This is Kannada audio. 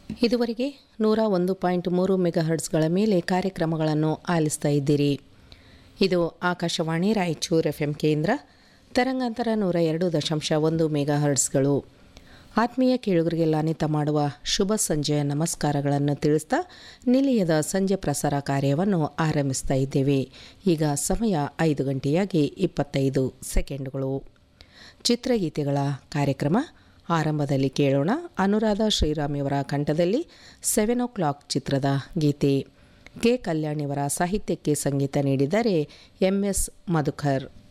ಇದುವರೆಗೆ ನೂರ ಒಂದು ಪಾಯಿಂಟ್ ಮೂರು ಮೆಗಾಹರ್ಟ್ಸ್ಗಳ ಮೇಲೆ ಕಾರ್ಯಕ್ರಮಗಳನ್ನು ಆಲಿಸ್ತಾ ಇದ್ದೀರಿ ಇದು ಆಕಾಶವಾಣಿ ರಾಯಚೂರು ಎಫ್ ಎಂ ಕೇಂದ್ರ ತರಂಗಾಂತರ ನೂರ ಎರಡು ದಶಾಂಶ ಒಂದು ಮೆಗಾಹರ್ಟ್ಸ್ಗಳು ಆತ್ಮೀಯ ಕೇಳುಗರಿಗೆಲ್ಲ ಅನಿತ ಮಾಡುವ ಶುಭ ಸಂಜೆಯ ನಮಸ್ಕಾರಗಳನ್ನು ತಿಳಿಸ್ತಾ ನಿಲಯದ ಸಂಜೆ ಪ್ರಸಾರ ಕಾರ್ಯವನ್ನು ಆರಂಭಿಸ್ತಾ ಇದ್ದೇವೆ ಈಗ ಸಮಯ ಐದು ಗಂಟೆಯಾಗಿ ಇಪ್ಪತ್ತೈದು ಸೆಕೆಂಡ್ಗಳು ಚಿತ್ರಗೀತೆಗಳ ಕಾರ್ಯಕ್ರಮ ಆರಂಭದಲ್ಲಿ ಕೇಳೋಣ ಅನುರಾಧ ಶ್ರೀರಾಮಿಯವರ ಕಂಠದಲ್ಲಿ ಸೆವೆನ್ ಓ ಕ್ಲಾಕ್ ಚಿತ್ರದ ಗೀತೆ ಕೆ ಕಲ್ಯಾಣಿಯವರ ಸಾಹಿತ್ಯಕ್ಕೆ ಸಂಗೀತ ನೀಡಿದರೆ ಎಂ ಎಸ್ ಮಧುಕರ್